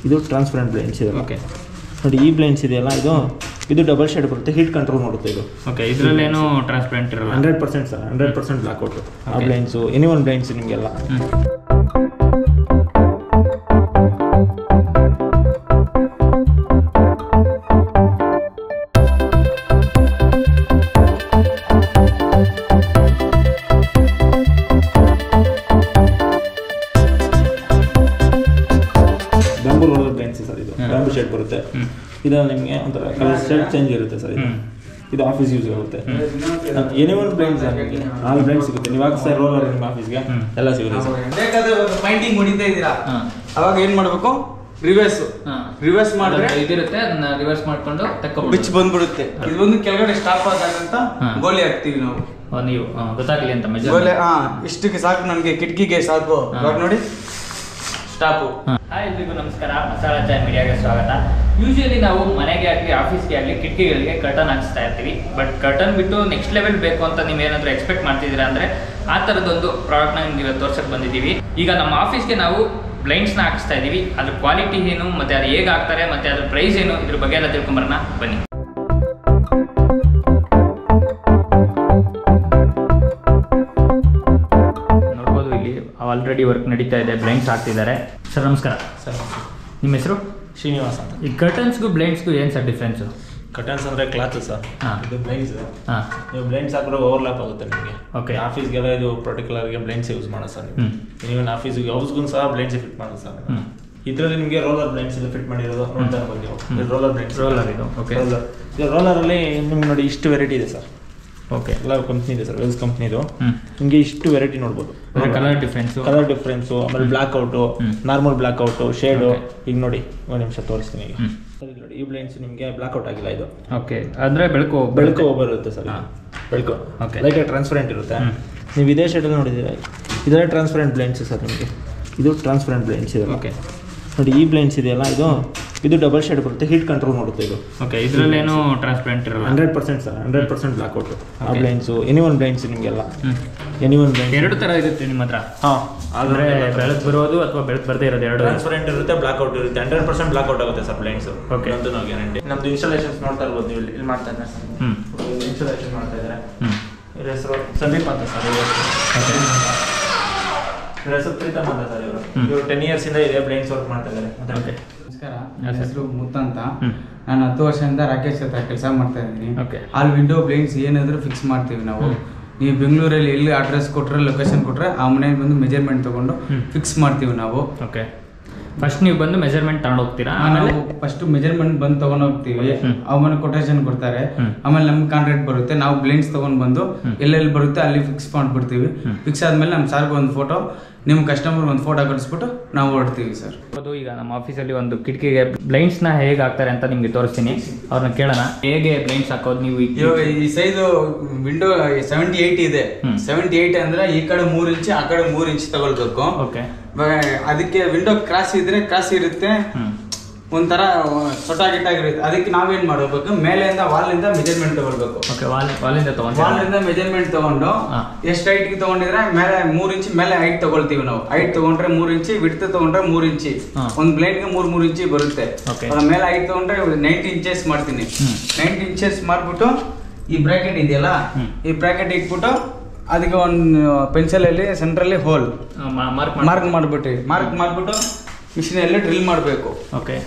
ಇದು transparent blinds ಇದೆ okay ನೋಡಿ ಈ ಬ್ಲೈಂಡ್ಸ್ ಇದೆಯಲ್ಲ ಇದು ಇದು ಡಬಲ್ ಶೇಡ್ ಬರುತ್ತೆ ಹೀಟ್ ಕಂಟ್ರೋಲ್ ಮಾಡುತ್ತೆ ಇದು ಓಕೆ ಇದರಲ್ಲೇನು ಟ್ರಾನ್ಸ್ಪರೆಂಟ್ ಇರಲ್ಲ hundred percent sir hundred percent blackout ಆ Okay. Blinds any one blinds ನಿಮಗೆಲ್ಲ ಹ್ಮ್. ಬ್ಯಾಂಬೂ ರೋಲರ್ ಬ್ಲೈಂಡ್ಸ್ ಸರ್ ಇದು ಹ್ಮ್. ಬ್ಯಾಂಬೂ ಶೇಡ್ ಬರುತ್ತೆ ಹ್ಮ್. ಇದು ನಿಮಗೆ ಒಂಥರ ಕಲರ್ ಶೇಡ್ ಚೇಂಜ್ ಇರುತ್ತೆ ಸರ್ ಇದು ಹ್ಮ್. ಇದು ಆಫೀಸ್ ಯೂಸ್ ಆಗುತ್ತೆ ಎನಿ ಒನ್ ಬ್ಲೈಂಡ್ ಸರ್ ನಿಮಗೆ ಆಲ್ ಬ್ಲೈಂಡ್ ಸಿಗುತ್ತೆ ನೀವು ಹಾಕಿ ಸರ್ ರೋಲರ್ ನಿಮ್ಮ ಆಫೀಸ್ಗೆ ಹ್ಮ್. ಎಲ್ಲ ಸಿಗುತ್ತೆ ಸರ್ ಬೇಕಾದ್ರೆ ಪೈಂಟಿಂಗ್ ಹೊಡಿತಾ ಇದ್ದೀರಾ ಹಾ. ಅವಾಗ ಏನ್ ಮಾಡ್ಬೇಕು ರಿವರ್ಸ್ ಹಾ. ರಿವರ್ಸ್ ಮಾಡಿದ್ರೆ ಇದಿರುತ್ತೆ ಅದನ್ನ ರಿವರ್ಸ್ ಮಾಡ್ಕೊಂಡು ತಕ್ಕೊಬಿಡಿ ಬಿಚ್ ಬಂದ್ಬಿಡುತ್ತೆ ಇದು ಬಂದು ಕೆಳಗಡೆ ಸ್ಟಾಪ್ ಆಗಂತ ಹಾ. ಗೋಲಿ ಹಾಕ್ತಿವಿ ನಾವು ನೀವು ಆ, ಗೊತ್ತಾಗ್ಲಿ ಅಂತ ಗೋಲಿ ಮೆಜರ್ ಹಾ ಇಷ್ಟಕ್ಕೆ ಸಾಕು ನನಗೆ ಕಿಟಕಿಗೆ ಸಾಕು ಹಾ. ಇವಾಗ ನೋಡಿ ಸ್ಟಾಪು ಹಾಯ್ ಎಲ್ರಿಗೂ ನಮಸ್ಕಾರ ಮಸಾಲಾ ಚಾಯ್ ಮೀಡಿಯಾಗೆ ಸ್ವಾಗತ ಯೂಶಲಿ ನಾವು ಮನೆಗೆ ಆಗಲಿ ಆಫೀಸ್ಗೆ ಆಗಲಿ ಕಿಟಕಿಗಳಿಗೆ ಕರ್ಟನ್ ಹಾಕ್ಸ್ತಾ ಇರ್ತೀವಿ ಬಟ್ ಕರ್ಟನ್ ಬಿಟ್ಟು ನೆಕ್ಸ್ಟ್ ಲೆವೆಲ್ ಬೇಕು ಅಂತ ನೀವೇನಾದರೂ ಎಕ್ಸ್ಪೆಕ್ಟ್ ಮಾಡ್ತಿದ್ದೀರಾ ಅಂದರೆ ಆ ಥರದೊಂದು ಪ್ರಾಡಕ್ಟ್ನ ನಿಮ್ಗೆ ಇವತ್ತು ತೋರ್ಸಕ್ಕೆ ಬಂದಿದ್ದೀವಿ ಈಗ ನಮ್ಮ ಆಫೀಸ್ಗೆ ನಾವು ಬ್ಲೈಂಡ್ಸ್ನ ಹಾಕ್ಸ್ತಾ ಇದ್ದೀವಿ ಅದ್ರ ಕ್ವಾಲಿಟಿ ಏನು ಮತ್ತು ಅದು ಹೇಗೆ ಹಾಕ್ತಾರೆ ಮತ್ತು ಅದ್ರ ಪ್ರೈಸ್ ಏನು ಇದ್ರ ಬಗ್ಗೆ ಎಲ್ಲ ತಿಳ್ಕೊಂಬರೋಣ ಬನ್ನಿ ನೋಡ್ಬೋದು ಇಲ್ಲಿ ಆಲ್ರೆಡಿ ವರ್ಕ್ ನಡೀತಾ ಇದೆ ಬ್ಲೈಂಡ್ಸ್ ಹಾಕ್ತಿದ್ದಾರೆ ಸರ್ ನಮಸ್ಕಾರ ಸರ್ ನಿಮ್ಮ ಹೆಸರು ಶ್ರೀನಿವಾಸ್ ಅಂತ ಈ ಕರ್ಟನ್ಸ್ಗೂ ಬ್ಲೈಂಡ್ಸ್ಗೂ ಏನು ಸರ್ ಡಿಫ್ರೆನ್ಸು ಕಟನ್ಸ್ ಅಂದರೆ ಕ್ಲಾತ್ ಸರ್ ಹಾ. ಇದು ಬ್ಲೈಂಡ್ಸ್ ಹಾಂ ನೀವು ಬ್ಲೈಂಡ್ಸ್ ಹಾಕಿದ್ರೆ ಓವರ್ಲ್ಯಾಪ್ ಆಗುತ್ತೆ ನಿಮಗೆ Okay. ಆಫೀಸ್ಗೆಲ್ಲ ಇದು ಪರ್ಟಿಕ್ಯುಲರ್ಗೆ ಬ್ಲೈಂಡ್ಸ್ ಯೂಸ್ ಮಾಡೋದು ಸರ್ ಹ್ಮ್. ನೀವು ಈವನ್ ಆಫೀಸ್ಗೆ ಹೌಸ್ಗೂ ಸಹ ಬ್ಲೈಂಡ್ಸ್ ಫಿಟ್ ಮಾಡೋದು ಸರ್ ಹ್ಮ್. ಇದರಲ್ಲಿ ನಿಮಗೆ ರೋಲರ್ ಬ್ಲೈಂಡ್ಸ್ ಎಲ್ಲ ಫಿಟ್ ಮಾಡಿರೋದು ನೋಡ್ತಾ ಇರ್ಬೋದು ನೀವು ಹ್ಮ್. ಇದು ರೋಲರ್ ಬ್ಲೈಂಡ್ಸ್ Roller ಇದು, okay. ರೋಲರ್ ಇದು ರೋಲರಲ್ಲಿ ನಿಮ್ಗೆ ನೋಡಿ ಇಷ್ಟು ವೆರೈಟಿ ಇದೆ ಸರ್ ಓಕೆ ಎಲ್ಲ ಕಂಪ್ನಿ ಇದೆ ಸರ್ ವೆಲ್ಸ್ ಕಂಪ್ನಿದು ಹ್ಮ್. ನಿಮಗೆ ಇಷ್ಟು ವೆರೈಟಿ ನೋಡ್ಬೋದು ಕಲರ್ ಡಿಫ್ರೆನ್ಸು ಕಲರ್ ಡಿಫ್ರೆನ್ಸು ಆಮೇಲೆ ಬ್ಲ್ಯಾಕ್ ಔಟು ಹ್ಮ್. Normal blackout shade Okay. ಈಗ ನೋಡಿ ಒಂದು ನಿಮಿಷ ತೋರಿಸ್ತೀನಿ ಈಗ ಹ್ಮ್. ಸರ್ ಇಲ್ಲಿ ನೋಡಿ ಈ ಬ್ಲೈಂಡ್ಸ್ ನಿಮಗೆ ಬ್ಲ್ಯಾಕ್ ಔಟ್ ಆಗಿಲ್ಲ ಇದು ಓಕೆ ಅಂದರೆ ಬೆಳಕು ಬೆಳಕು ಬರುತ್ತೆ ಸರ್ ಹಾ. ಬೆಳಕು Okay. ಲೈಕ್ ಟ್ರಾನ್ಸ್ಪರೆಂಟ್ ಇರುತ್ತೆ ಹ್ಮ್. ನೀವು ಇದೇ ಶೇಡಲ್ಲಿ ನೋಡಿದ್ದೀರಾ ಇದೆಲ್ಲ ಟ್ರಾನ್ಸ್ಪರೆಂಟ್ ಬ್ಲೈಂಡ್ಸ್ ಸರ್ ನಿಮಗೆ ಇದು ಟ್ರಾನ್ಸ್ಪರೆಂಟ್ ಬ್ಲೈಂಡ್ಸ್ ಇದೆ ಓಕೆ ನೋಡಿ ಈ ಬ್ಲೈಂಡ್ಸ್ ಇದೆಯಲ್ಲ ಇದು ಇದು ಡಬಲ್ ಶೇಡ್ ಬರುತ್ತೆ ಹೀಟ್ ಕಂಟ್ರೋಲ್ ಮಾಡುತ್ತೆ ಇದು ಓಕೆ ಇದರಲ್ಲೇನು ಟ್ರಾನ್ಸ್ಪರೆಂಟ್ ಇರಲ್ಲ hundred percent sir hundred percent blackout ಆ Okay. Blinds any one blinds ನಿಮಗೆಲ್ಲ ಹ್ಮ್. ಎನಿ ಒನ್ ಬ್ಲೈಂಡ್ ಎರಡು ಥರ ಇರುತ್ತೆ ನಿಮ್ಮ ಹತ್ರ ಹಾಂ ಅಂದರೆ ಬೆಳಕು ಬರೋದು ಅಥವಾ ಬೆಳಕು ಬರದೇ ಇರೋದು ಎರಡು ಟ್ರಾನ್ಸ್ಪರೆಂಟ್ ಇರುತ್ತೆ ಬ್ಲಾಕ್ ಔಟ್ ಇರುತ್ತೆ ಹಂಡ್ರೆಡ್ ಪರ್ಸೆಂಟ್ ಬ್ಲಾಕ್ ಔಟ್ ಆಗುತ್ತೆ ಸರ್ ಬ್ಲೈಂಡ್ಸ್ Okay. ನಮ್ದು ನಾವು ಗ್ಯಾರಂಟಿ ನಮ್ದು ಇನ್ಸ್ಟಾಲೇಷನ್ಸ್ ನೋಡ್ತಾ ಇರ್ಬೋದು ನೀವು ಇಲ್ಲಿ ಇಲ್ಲಿ ಮಾಡ್ತಾ ಇದ್ದಾರೆ ಸರ್ ಹ್ಞೂ ಇನ್ಸ್ಟಾಲೇಷನ್ ಮಾಡ್ತಾ ಇದ್ದಾರೆ ಹ್ಞೂ ಇವ್ರ ಹೆಸರು ಸಂದೀಪ್ ಅಂತ ಸರ್ ಇವ್ರ ಹೆಸರು ಇವ್ರ ಹೆಸರು ಪ್ರೀತಮ್ ಅಂತ ಸರ್ ಇವರು ಹ್ಮ್. ಇವರು ಟೆನ್ ಇಯರ್ಸ್ ಇಂದ ಇದೆ ಬ್ಲೈಂಡ್ಸ್ ವರ್ಕ್ ಮಾಡ್ತಾ ಇದ್ದಾರೆ ಓಕೆ ನಮಸ್ಕಾರ ಹಾ, ನನ್ನ ಸರ್. ಹೆಸರು ಮುತ್ತ ಅಂತ ಹ್ಮ್. ನಾನು ಹತ್ತು ವರ್ಷದಿಂದ ರಾಕೇಶ್ ಹತ್ರ ಕೆಲಸ ಮಾಡ್ತಾ ಇದ್ದೀನಿ Okay. ಅಲ್ಲಿ ವಿಂಡೋ ಬ್ಲೈಂಡ್ಸ್ ಏನಾದರೂ ಫಿಕ್ಸ್ ಮಾಡ್ತೀವಿ ನಾವು ಹ್ಮ್. ನೀವು ಬೆಂಗಳೂರಲ್ಲಿ ಎಲ್ಲಿ ಅಡ್ರೆಸ್ ಕೊಟ್ಟರೆ ಲೊಕೇಶನ್ ಕೊಟ್ಟರೆ ಆ ಮನೆಗೆ ಬಂದು ಮೆಜರ್ಮೆಂಟ್ ತಗೊಂಡು ಹ್ಮ್. ಫಿಕ್ಸ್ ಮಾಡ್ತೀವಿ ನಾವು ಓಕೆ ಫಸ್ಟ್ ನೀವು ಬಂದು ಮೆಜರ್ಮೆಂಟ್ ತಗೊಂಡು ಹೋಗ್ತೀರಾ ಆಮೇಲೆ ನಾವು ಫಸ್ಟ್ ಮೆಜರ್ಮೆಂಟ್ ಬಂದು ತಗೊಂಡು ಹೋಗ್ತೀವಿ ಹ್ಮ್. ಅವನ ಕೊಟೇಶನ್ ಕೊಡ್ತಾರೆ ಹ್ಮ್. ಆಮೇಲೆ ನಮ್ಗೆ ಕಾಂಟ್ರಾಕ್ಟ್ ಬರುತ್ತೆ ನಾವು ಬ್ಲೈಂಡ್ಸ್ ತಗೊಂಡು ಬಂದು ಹ್ಮ್. ಎಲ್ಲೆಲ್ಲಿ ಬರುತ್ತೆ ಅಲ್ಲಿ ಫಿಕ್ಸ್ ಮಾಡ್ಬಿಡ್ತೀವಿ ಹ್ಮ್. ಫಿಕ್ಸ್ ಆದ್ಮೇಲೆ ನಮ್ಮ ಸಾರ್ಗೆ ಒಂದು ಫೋಟೋ ನಿಮ್ಮ ಕಸ್ಟಮರ್ ಒಂದು ಫೋಟೋ ಕಳಿಸ್ಬಿಟ್ಟು ನಾವು ಹೊರಡ್ತೀವಿ ಸರ್ ಅದು ಈಗ ನಮ್ಮ ಆಫೀಸಲ್ಲಿ ಒಂದು ಕಿಟಕಿಗೆ ಬ್ಲೈಂಡ್ಸ್ನ ಹೇಗೆ ಹಾಕ್ತಾರೆ ಅಂತ ನಿಮಗೆ ತೋರಿಸ್ತೀನಿ ಅವ್ರನ್ನ ಕೇಳೋಣ ಹೇಗೆ ಬ್ಲೈಂಡ್ಸ್ ಹಾಕೋದು ನೀವು ಈ- ಇವಾಗ ಈ ಸೈಜು ವಿಂಡೋ ಸೆವೆಂಟಿ ಏಯ್ಟ್ ಇದೆ ಹ್ಮ್. ಸೆವೆಂಟಿ ಏಯ್ಟ್ ಅಂದ್ರೆ ಈ ಕಡೆ ಮೂರ್ ಇಂಚ್ ಆ ಕಡೆ ಮೂರ್ ಇಂಚ್ ತಗೊಳ್ಬೇಕು ಓಕೆ ಇವಾಗ ಅದಕ್ಕೆ ವಿಂಡೋ ಕ್ರಾಸ್ ಇದ್ರೆ ಕ್ರಾಸ್ ಇರುತ್ತೆ ಹ್ಮ್ ಒಂಥರ ಸೊಟ ಗಿಟ್ಟಾಗಿರುತ್ತೆ ಅದಕ್ಕೆ ನಾವೇನ್ ಮಾಡಬೇಕು ಮೇಲೆಯಿಂದ ವಾಲಿಂದ ಮೆಜರ್ಮೆಂಟ್ ತಗೊಳ್ಬೇಕು ಓಕೆ ವಾಲ್ ವಾಲಿಂದ ತೊಗೊಂಡು ವಾಲಿಂದ ಮೆಜರ್ಮೆಂಟ್ ತಗೊಂಡು ಹಾ. ಎಷ್ಟು ಹೈಟ್ ತಗೊಂಡಿದ್ರೆ ಮೇಲೆ ಮೂರ್ ಇಂಚ್ ಮೇಲೆ ಹೈಟ್ ತಗೊಳ್ತೀವಿ ನಾವು ಹೈಟ್ ತಗೊಂಡ್ರೆ ಮೂರ್ ಇಂಚಿ ವಿಡ್ತ್ ತಗೊಂಡ್ರೆ ಮೂರ್ ಇಂಚಿ ಹಾ. ಒಂದ್ ಬ್ಲೇಡ್ ಗೆ ಮೂರ್ ಮೂರ್ ಇಂಚಿ ಬರುತ್ತೆ Okay. ಅದ್ರ ಮೇಲೆ ಹೈಟ್ ತಗೊಂಡ್ರೆ ನೈಂಟಿ ಇಂಚಸ್ ಮಾಡ್ತೀನಿ ಹ್ಮ್. ನೈಂಟಿ ಇಂಚಸ್ ಮಾಡ್ಬಿಟ್ಟು ಈ ಬ್ರಾಕೆಟ್ ಇದೆಯಲ್ಲ ಹ್ಮ್. ಈ ಬ್ರಾಕೆಟ್ ಇಟ್ಬಿಟ್ಟು ಅದಕ್ಕೆ ಒಂದು ಪೆನ್ಸಿಲ್ ಅಲ್ಲಿ ಸೆಂಟ್ರಲ್ಲಿ ಹೋಲ್ ಮಾರ್ಕ್ ಮಾರ್ಕ್ ಮಾಡ್ಬಿಟ್ಟು ಮಾರ್ಕ್ ಮಾಡ್ಬಿಟ್ಟು ಮಿಷಿನ್ ಅಲ್ಲಿ ಡ್ರಿಲ್ ಮಾಡಬೇಕು ಓಕೆ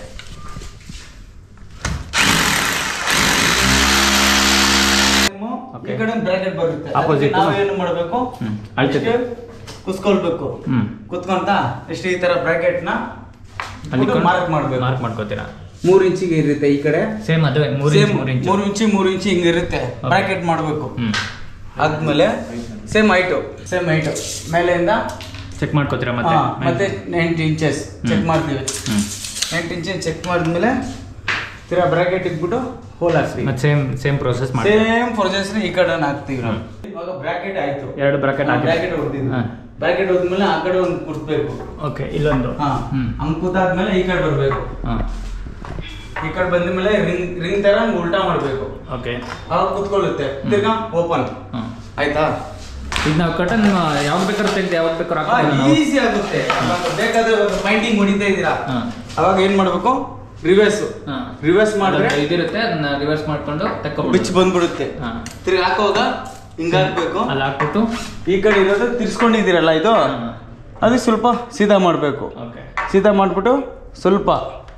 ಈ ಕಡೆ ಬ್ರಾಕೆಟ್ ಬರುತ್ತೆ Opposite. ಅದಕ್ಕೆ ನಾವೇನು ಮಾಡಬೇಕು ಹ್ಮ್. ಅಳ್ತೈತೆ. ಕುಸ್ಕೊಳ್ಬೇಕು ಹ್ಮ್ ಕುತ್ಕೊಂತ ಎಷ್ಟು ಈ ತರ ಬ್ರಾಕೆಟ್ ನ ಅಲ್ಲಿ ಮಾರ್ಕ್ ಮಾಡ್ಬೇಕು ಮಾರ್ಕ್ ಮಾಡ್ಕೋತೀರಾ ಮೂರ್ ಇಂಚಿಗೆ ಇರುತ್ತೆ ಈ ಕಡೆ ಸೇಮ್ ಅದುವೇ ಮೂರು Same ಇಂಚ್ ಮೂರು ಇಂಚ್ ಮೂರ್ ಇಂಚಿ ಮೂರ್ ಇಂಚಿ ಹಿಂಗ ಇರುತ್ತೆ ಬ್ರಾಕೆಟ್ ಮಾಡ್ಬೇಕು ಹ್ಮ್ ಆದ್ಮೇಲೆ ಸೇಮ್ ಹೈಟು ಸೇಮ್ ಹೈಟು ಮೇಲೆಯಿಂದ ಚೆಕ್ ಮಾಡ್ಕೋತೀರಾ ಮತ್ತೆ ಹಾ, ಮತ್ತೆ ನೈಂಟಿ ಇಂಚಸ್ ಚೆಕ್ ಮಾಡ್ತೀವಿ ಹ್ಮ್ ನೈಂಟಿ ಇಂಚಸ್ ಚೆಕ್ ಮಾಡಿದ್ಮೇಲೆ ತಿರಾ ಬ್ರಾಕೆಟ್ ಇಟ್ಬಿಟ್ಟು ಹೋಲ್ ಹಾಕ್ತೀವಿ ಮತ್ತೆ ಸೇಮ್ ಸೇಮ್ ಪ್ರೋಸೆಸ್ ಮಾಡಿ ಸೇಮ್ ಪ್ರೊಸೆಸ್ ಈ ಕಡೆ ಹಾಕ್ತೀವಿ ನಾವು ಇವಾಗ ಬ್ರಾಕೆಟ್ ಆಯ್ತು ಎರಡು ಬ್ರಾಕೆಟ್ ಹಾಕಿ ಬ್ರಾಕೆಟ್ ಹೊಡೆದಿದ್ದು ಹಾ. ಬ್ರಾಕೆಟ್ ಹೊಡೆದ್ಮೇಲೆ ಆ ಕಡೆ ಒಂದು ಕುಟ್ಬೇಕು ಓಕೆ ಇಲ್ಲೊಂದು ಹಾ ಹ್ಮ್ ಹಂಗ್ ಕೂತಾದ್ಮೇಲೆ ಈ ಕಡೆ ಬರ್ಬೇಕು ಹಾ ಈ ಕಡೆ ಬಂದ ಮೇಲೆ ರಿಂಗ್ ರಿಂಗ್ ತರ ಹಂಗ್ ಉಲ್ಟಾ ಮಾಡ್ಬೇಕು ಓಕೆ ಅವಾಗ ಕುತ್ಕೊಳ್ಳುತ್ತೆ ತಿರ್ಗಾ ಓಪನ್ ಹ್ಮ್ ಆಯ್ತಾ ಈಗ ನಾವು ಕಟನ್ ಯಾವಾಗ ಬೇಕಾದ್ರೂ ತೆಗೆದು ಯಾವಾಗ ಬೇಕಾದ್ರೂ ಹಾಕ್ಬೋದು ನಾವು ಈಸಿ ಆಗುತ್ತೆ ಇವಾಗ ಬೇಕಾದ್ರೆ ಪೈಂಟಿಂಗ್ ಹೊಡಿತಾ ಇದ್ದೀರಾ ಹಾಂ ಅವಾಗ ಏನ್ ಮಾಡ್ಬೇಕು ರಿವರ್ಸ್ ಹಾಂ ರಿವರ್ಸ್ ಮಾಡಿದ್ರೆ ಇದಿರುತ್ತೆ ಅದನ್ನ ರಿವರ್ಸ್ ಮಾಡ್ಕೊಂಡು ತಕ್ಕೊಬಿಡು ಬಿಚ್ಚಿ ಬಂದ್ಬಿಡುತ್ತೆ ಹಾಂ ತಿರ್ಗಿ ಹಾಕುವಾಗ ಹಿಂಗ ಹಾಕ್ಬೇಕು ಅಲ್ಲಿ ಹಾಕ್ಬಿಟ್ಟು ಈ ಕಡೆ ಇರೋದು ತಿರ್ಸ್ಕೊಂಡಿದ್ದೀರಲ್ಲ ಇದು ಹಾಂ ಅದು ಸ್ವಲ್ಪ ಸೀದಾ ಮಾಡಬೇಕು ಓಕೆ ಸೀದಾ ಮಾಡ್ಬಿಟ್ಟು ಸ್ವಲ್ಪ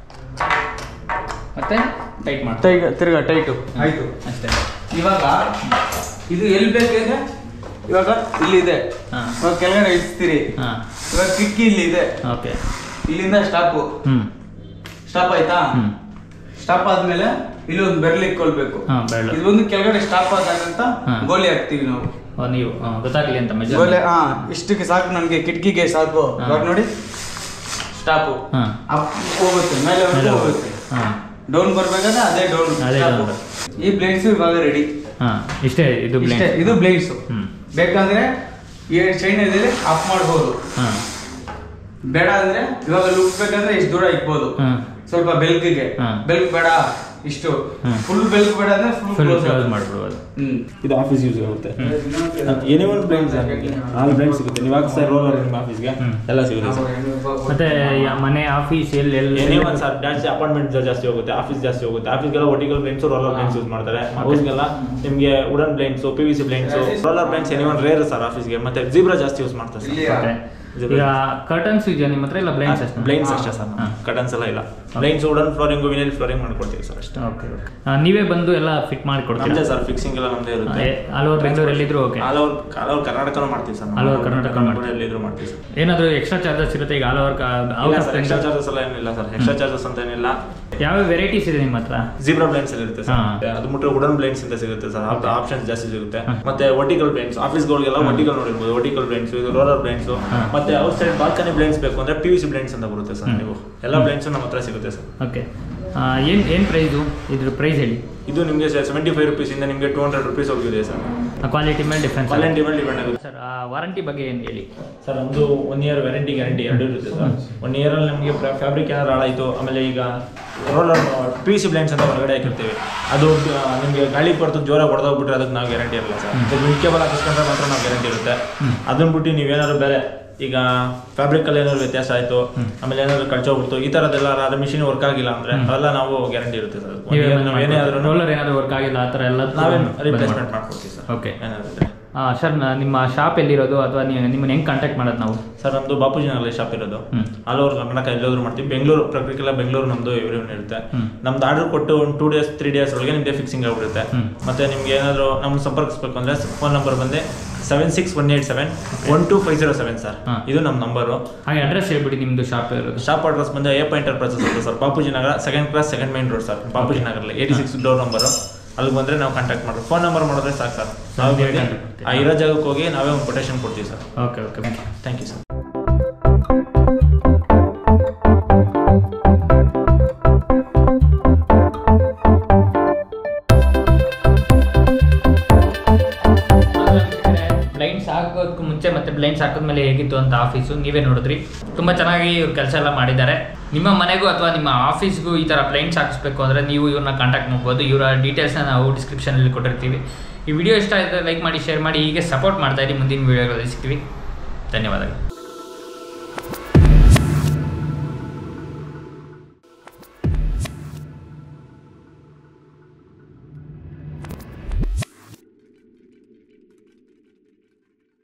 ಮತ್ತೆ ಟೈಟ್ ಮಾಡಿ ಟೈಗ್ ತಿರ್ಗಾ ಟೈಟು ಆಯ್ತು ಅಷ್ಟೇ ಇವಾಗ ಇದು ಎಲ್ಲಿ ಬೇಕಿದೆ ಇವಾಗ ಇಲ್ಲಿದೆ ಹಾಂ ಇವಾಗ ಕೆಳಗಡೆ ಇಳಿಸ್ತೀರಿ ಹಾಂ ಇವಾಗ ಕಿಟಕಿ ಇಲ್ಲಿ ಇದೆ ಓಕೆ ಇಲ್ಲಿಂದ ಸ್ಟಾಪು ಹ್ಞೂ ಸ್ಟಾಪ್ ಆಯ್ತಾ ಹ್ಞೂ ಸ್ಟಾಪ್ ಆದ್ಮೇಲೆ ಇಲ್ಲಿ ಒಂದು ಬೆರಳು ಇಟ್ಕೊಳ್ಬೇಕು ಹಾಂ ಬೆರಳು ಇದು ಒಂದು ಕೆಳಗಡೆ ಸ್ಟಾಪ್ ಆದಾಗಂತ ಹಾ. ಗೋಲಿ ಹಾಕ್ತೀವಿ ನಾವು ಓ, ನೀವು ಆ, ಗೊತ್ತಾಗ್ಲಿ ಅಂತ ಗೋಲಿ ಮೆಜರ್ ಹಾ ಇಷ್ಟಕ್ಕೆ ಸಾಕು ನನಗೆ ಕಿಟಕಿಗೆ ಸಾಕು ಹಾ. ಇವಾಗ ನೋಡಿ ಸ್ಟಾಪು ಹಾಂ ಅಪ್ ಹೋಗುತ್ತೆ ಮೇಲೆ ಮೇಲೆ ಹೋಗುತ್ತೆ ಹಾಂ ಡೌನ್ ಬರ್ಬೇಕಾದ್ರೆ ಅದೇ ಡೌನ್ ಅದೇ down. ಈ ಬ್ಲೇಡ್ಸ್ ಇವಾಗ ರೆಡಿ ಹಾಂ ಇಷ್ಟೇ ಇದು ಇಷ್ಟೇ ಬ್ಲೇಡ್ ಇದು ಬ್ಲೇಡ್ಸ್ ಹ್ಞೂ ಬೇಕಾದ್ರೆ ಈ ಚೈನ್ ಇದೆ ಆಫ್ ಮಾಡ್ಬೋದು ಹಾಂ ಬೇಡ ಅಂದ್ರೆ ಇವಾಗ ಲುಕ್ ಬೇಕಂದ್ರೆ ಇಷ್ಟು ದೂರ ಇಕ್ಬೋದು ಹಾಂ ಸ್ವಲ್ಪ ಬೆಲ್ಕಿಗೆ ಹಾ. ಬೆಲ್ಕ್ ಬೇಡ ಇಷ್ಟು ಹ್ಮ್. ಫುಲ್ ಬೆಲ್ಕ್ ಬೇಡ ಅಂದ್ರೆ ಫುಲ್ ಫುಲ್ ಕ್ಲೋಸ್ ಕ್ಲೋಸ್ ಮಾಡ್ಬಿಡ್ಬೋದು ಹ್ಮ್ ಇದು ಆಫೀಸ್ ಯೂಸ್ ಆಗುತ್ತೆ ಏನೇ ಒಂದು ಬ್ಲೈಂಡ್ಸ್ ಆಲ್ ಬ್ಲೈಂಡ್ ಸಿಗುತ್ತೆ ನೀವು ಹಾಕ್ಸ್ತಾ ರೋಲರ್ ನಿಮ್ಮ ಆಫೀಸ್ಗೆ ಹ್ಮ್. ಎಲ್ಲ ಸಿಗುತ್ತೆ ಸರ್ ಮತ್ತೆ ಯಾ- ಮನೆ ಆಫೀಸ್ ಎಲ್ಲಿ ಏನೇ ಎಲ್ಲಿ ಒಂದು ಸರ್ ಜಾಸ್ತಿ ಅಪಾರ್ಟ್ಮೆಂಟ್ ಜಾಸ್ತಿ ಹೋಗುತ್ತೆ ಆಫೀಸ್ ಜಾಸ್ತಿ ಹೋಗುತ್ತೆ ಆಫೀಸ್ಗೆಲ್ಲ vertical blinds roller blinds use ಮಾಡ್ತಾರೆ ಹೌಸ್ಗೆಲ್ಲ ನಿಮಗೆ wooden blinds P V C blinds roller blinds ಏನೇ ಒಂದು ರೇರ್ ಸರ್ ಆಫೀಸ್ಗೆ ಮತ್ತೆ ಜೀಬ್ರಾ ಜಾಸ್ತಿ ಯೂಸ್ ಮಾಡ್ತಾರೆ ಇಲ್ಲಿ ಸರ್ ಮತ್ತೆ ಈಗ ಕರ್ಟನ್ಸ್ ಇದೆಯಾ ನಿಮ್ಮ ಹತ್ರ ಇಲ್ಲ ಬ್ಲೈಂಡ್ಸ್ ಅಷ್ಟೇ ಬ್ಲೈಂಡ್ಸ್ ಅಷ್ಟೇ ಸರ್ ಹಾ. ಕಟನ್ಸ್ ಎಲ್ಲ ಇಲ್ಲ blinds wooden flooring vinyl flooring ಮಾಡ್ಕೊಡ್ತೀವಿ ಸರ್ ಅಷ್ಟೇ ಓಕೆ ಓಕೆ ನೀವೇ ಬಂದು ಎಲ್ಲ ಫಿಟ್ ಮಾಡಿ ನಮ್ದೇ ಕೊಡ್ತೀರಾ ಸರ್ ಫಿಕ್ಸಿಂಗ್ ಎಲ್ಲ ನಮ್ದೇ ಇರುತ್ತೆ ಆಲ್ ಓವರ್ ಬೆಂಗಳೂರು ಎಲ್ಲಿದ್ರು okay all over all over ಕರ್ನಾಟಕನೂ ಮಾಡ್ತೀವಿ ಸರ್ All over ಕರ್ನಾಟಕ ಮಾಡ್ತೀವಿ. ಎಲ್ಲಿದ್ರು ಮಾಡ್ತೀವಿ ಸರ್ ಏನಾದರೂ ಎಕ್ಸ್ಟ್ರಾ ಚಾರ್ಜಸ್ ಇರುತ್ತೆ ಈಗ all over out of extra charges ಎಲ್ಲ ಏನಿಲ್ಲ ಸರ್ ಎಕ್ಸ್ಟ್ರಾ ಚಾರ್ಜಸ್ ಅಂತ ಏನಿಲ್ಲ ಯಾವ ವೆರೈಟೀಸ್ ಇದೆ ನಿಮ್ಮ ಹತ್ರ ಜೀಬ್ರಾ ಬ್ಲೈಂಡ್ಸ್ ಅಲ್ಲಿ ಇರುತ್ತೆ ಸರ್ ಹಾ. ಅದು ಮುಟ್ರೆ ವುಡನ್ ಬ್ಲೈಂಡ್ಸ್ ಅಂತ ಸಿಗುತ್ತೆ ಸರ್ ಆಪ್ಷನ್ಸ್ ಜಾಸ್ತಿ ಸಿಗುತ್ತೆ ಹಾ. ಮತ್ತೆ ವರ್ಟಿಕಲ್ ಬ್ಲೈಂಡ್ಸ್ ಆಫೀಸ್ಗಳಿಗೆಲ್ಲ ಹಾ. ವರ್ಟಿಕಲ್ ನೋಡಿರ್ಬೋದು ವರ್ಟಿಕಲ್ ಬ್ಲೈಂಡ್ಸ್ ಇದು ರೋಲರ್ ಬ್ಲೈಂಡ್ಸ್ ಹಾ. ಮತ್ತೆ ಔಟ್ ಸೈಡ್ ಬಾಲ್ಕನಿ ಬ್ಲೈಂಡ್ಸ್ ಬೇಕು ಅಂದ್ರೆ ಪಿ ಯು ಸಿ ಬ್ಲೈಂಡ್ಸ್ ಅಂತ ಬರುತ್ತೆ ಸರ್ ಹ್ಮ್. ನೀವು ಎಲ್ಲ ಬ್ಲೈಂಡ್ಸ್ ನಮ್ಮ ಹತ್ರ ಸಿಗುತ್ತೆ ಸರ್ ಓಕೆ ಏನು ಏನು ಪ್ರೈಸು ಇದ್ರ ಪ್ರೈಸ್ ಹೇಳಿ ಇದು ನಿಮಗೆ ಸೆವೆಂಟಿ ಫೈವ್ ರುಪೀಸ್ ಇಂದ ನಿಮಗೆ ಟೂ ಹಂಡ್ರೆಡ್ ರುಪೀಸ್ ಹೋಗಿದೆ ಸರ್ ಕ್ವಾಲಿಟಿ ಮೇಲೆ ಡಿಫ್ರೆನ್ಸ್ ಕ್ವಾಲಿಟಿ ಮೇಲೆ ಡಿಪೆಂಡ್ ಆಗುತ್ತೆ ಸರ್ ವಾರಂಟಿ ಬಗ್ಗೆ ಏನು ಹೇಳಿ ಸರ್ ನಮ್ಮದು ಒನ್ ಇಯರ್ ವ್ಯಾರಂಟಿ ಗ್ಯಾರಂಟಿ ಎರಡು ಇರುತ್ತೆ ಸರ್ ಒನ್ ಇಯರಲ್ಲಿ ನಮಗೆ ಫ್ಯಾಬ್ರಿಕ್ ಏನಾದ್ರು ಹಾಳಾಯಿತು ಆಮೇಲೆ ಈಗ ರೋಲರ್ ಪಿ ಸಿ ಬ್ಲೈಂಡ್ಸ್ ಅಂತ ಹೊರಗಡೆ ಹಾಕಿರ್ತೀವಿ ಅದು ನಿಮಗೆ ಗಾಳಿ ಕೊಡ್ತು ಜೋರಾಗಿ ಹೊಡೆದೋಗ್ಬಿಟ್ರೆ ಅದಕ್ಕೆ ನಾವು ಗ್ಯಾರಂಟಿ ಇರಲ್ಲ ಸರ್ ಮಿಡ್ ಕೇಬಲ್ ಹಾಕಿಸ್ಕೊಂಡ್ರೆ ಮಾತ್ರ ನಾವು ಗ್ಯಾರಂಟಿ ಇರುತ್ತೆ ಹ್ಮ್. ಅದನ್ನ ಬಿಟ್ಟು ನೀವೇನಾದ್ರು ಬೇರೆ ಈಗ ಫ್ಯಾಬ್ರಿಕಲ್ಲಿ ಏನಾದ್ರು ವ್ಯತ್ಯಾಸ ಆಯಿತು ಹ್ಮ್. ಆಮೇಲೆ ಏನಾದ್ರು ಕಳ್ಚೋಗ್ಬಿಡ್ತು ಈ ಥರದ್ದೆಲ್ಲ ಅದು ಮಿಷಿನ್ ವರ್ಕ್ ಆಗಿಲ್ಲ ಅಂದರೆ ಹ್ಮ್. ಅವೆಲ್ಲ ನಾವು ಗ್ಯಾರಂಟಿ ಇರುತ್ತೆ ಸರ್ One ನೀವೇ year ನಾವು ಏನೇ ಆದ್ರೂ ರೋಲರ್ ಏನಾದರೂ ವರ್ಕ್ ಆಗಿಲ್ಲ ಆ ಥರ ಎಲ್ಲ ನಾವೇ ಬಂದ್ ರಿಪ್ಲೇಸ್ಮೆಂಟ್ ಮಾಡಿ- ಮಾಡ್ಕೊಡ್ತೀವಿ ಸರ್ Okay. ಏನಾದ್ರು ಇದ್ರೆ. ಸರ್ ನಿಮ್ಮ ಶಾಪ್ ಎಲ್ಲಿರೋದು ಅಥವಾ ನೀವು ನಿಮ್ಮನ್ನ ಹೆಂಗೆ ಕಾಂಟ್ಯಾಕ್ಟ್ ಮಾಡೋದು ನಾವು ಸರ್ ನಮ್ಮದು ಬಾಪೂಜಿ ನಗರಲ್ಲಿ ಶಾಪ್ ಇರೋದು ಹ್ಮ್. ಆಲ್ ಓವರ್ ಕರ್ನಾಟಕ ಎಲ್ಲೋದ್ರು ಮಾಡ್ತೀವಿ ಬೆಂಗಳೂರು ಪ್ರಕ್ರಿಕೆಲ್ಲ ಬೆಂಗಳೂರು ನಮ್ಮದು ಎವ್ರಿ ಇರುತ್ತೆ ಹ್ಮ್. ನಮ್ದು ಆರ್ಡರ್ ಕೊಟ್ಟು ಒಂದು ಟೂ ಡೇಸ್ ತ್ರೀ ಡೇಸ್ ಒಳಗೆ ನಿಮಗೆ ಫಿಕ್ಸಿಂಗ್ ಆಗಿಬಿಡುತ್ತೆ ಹ್ಮ್. ಮತ್ತೆ ನಿಮ್ಗೆ ಏನಾದರೂ ನಮ್ಮನ್ನು ಸಂಪರ್ಕಿಸ್ಬೇಕು ಅಂದರೆ ಫೋನ್ ನಂಬರ್ ಬಂದು seven six one eight seven one two five zero seven sir ಹಾ. ಇದು ನಮ್ಮ ನಂಬರು ಹಾಗೆ ಅಡ್ರೆಸ್ ಹೇಳ್ಬಿಡಿ ನಿಮ್ಮದು ಶಾಪ್ ಇರೋದು ಶಾಪ್ ಅಡ್ರೆಸ್ ಬಂದು ಎ ಪಾಯಿಂಟ್ ಪ್ರೊಸೆಸ್ ಅಂತ sir Bapuji Nagar second cross second main road sir Bapuji ನಗರಲ್ಲಿ ಏಯ್ಟಿ ಸಿಕ್ಸ್ ಡೋರ್ ನಂಬರು ಅಲ್ಲಿ ಬಂದರೆ ನಾವು ಕಾಂಟ್ಯಾಕ್ಟ್ ಮಾಡೋದು ಫೋನ್ ನಂಬರ್ ಮಾಡಿದ್ರೆ ಸಾಕು ಸರ್ ನಾವು ನೀವೇ ಬಂದು contact ಮಾಡ್ತೀರಾ? ಆ ಇರೋ ಜಾಗಕ್ಕೆ ಹೋಗಿ ನಾವೇ ಒಂದು ಕೊಟೇಶನ್ ಕೊಡ್ತೀವಿ sir okay okay thank you thank you sir blinds ಹಾಕೋದಕ್ಕೂ ಮುಂಚೆ ಮತ್ತೆ ಬ್ಲೈಂಡ್ಸ್ ಹಾಕಿದ್ಮೇಲೆ ಹೇಗಿತ್ತು ಅಂತ ಆಫೀಸು ನೀವೇ ನೋಡಿದ್ರಿ ತುಂಬ ಚೆನ್ನಾಗಿ ಇವ್ರು ಕೆಲಸ ಎಲ್ಲ ಮಾಡಿದ್ದಾರೆ ನಿಮ್ಮ ಮನೆಗೂ ಅಥವಾ ನಿಮ್ಮ ಆಫೀಸ್ಗೂ ಈ ಥರ ಬ್ಲೈಂಡ್ಸ್ ಹಾಕಿಸ್ಬೇಕು ಅಂದರೆ ನೀವು ಇವ್ರನ್ನ ಕಾಂಟ್ಯಾಕ್ಟ್ ಮಾಡ್ಬೋದು ಇವರ ಡೀಟೇಲ್ಸ್ನ ನಾವು ಡಿಸ್ಕ್ರಿಪ್ಷನಲ್ಲಿ ಕೊಟ್ಟಿರ್ತೀವಿ ಈ ವಿಡಿಯೋ ಇಷ್ಟ ಆಯಿತು ಲೈಕ್ ಮಾಡಿ ಶೇರ್ ಮಾಡಿ ಹೀಗೆ ಸಪೋರ್ಟ್ ಮಾಡ್ತಾ ಇರಿ ಮುಂದಿನ ವೀಡಿಯೋಗಳಲ್ಲಿ ಸಿಗ್ತೀವಿ ಧನ್ಯವಾದಗಳು